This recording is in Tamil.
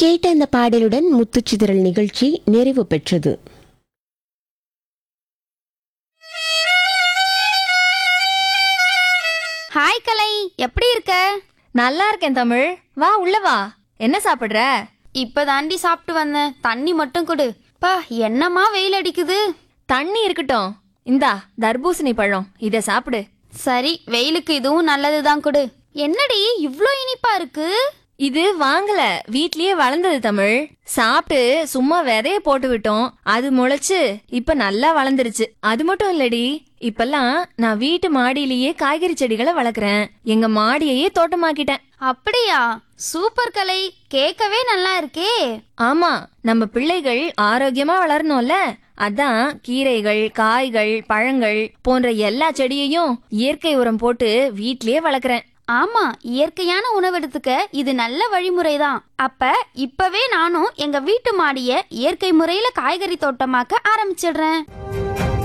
கேட்ட அந்த பாடலுடன் முத்துச்சிதறல் நிகழ்ச்சி நிறைவு பெற்றது ஹாய் கலை எப்படி இருக்க நல்லா இருக்கேன் தமிழ் வா உள்ள வா என்ன சாப்பிடுற இப்ப தாண்டி சாப்பிட்டு வந்தேன் தண்ணி மட்டும் கொடு பா என்னமா வெயில் அடிக்குது தண்ணி இருக்கட்டும் இந்தா தர்பூசணி பழம் இத சாப்பிடு சரி வெயிலுக்கு இதுவும் நல்லதுதான் கொடு என்னடி இவ்ளோ இனிப்பா இருக்கு இது வாங்கல வீட்லயே வளர்ந்தது தமிழ் சாப்பிட்டு சும்மா விதைய போட்டு விட்டோம் அது முளைச்சு இப்ப நல்லா வளர்ந்துருச்சு அது மட்டும் இல்லடி இப்பெல்லாம் நான் வீட்டு மாடியிலேயே காய்கறி செடிகளை வளர்க்குறேன் எங்க மாடியையே தோட்டமாக்கிட்டேன் அப்படியா சூப்பர் கலை கேட்கவே நல்லா இருக்கே ஆமா நம்ம பிள்ளைகள் ஆரோக்கியமா வளரணும்ல அதான் கீரைகள் காய்கள் பழங்கள் போன்ற எல்லா செடியையும் இயற்கை உரம் போட்டு வீட்லயே வளர்க்குறேன் ஆமா இயற்கையான உணவெடுத்துக்க இது நல்ல வழிமுறைதான் அப்ப இப்பவே நானும் எங்க வீட்டு மாடிய இயற்கை முறையில காய்கறி தோட்டமாக்க ஆரம்பிச்சிடுறேன்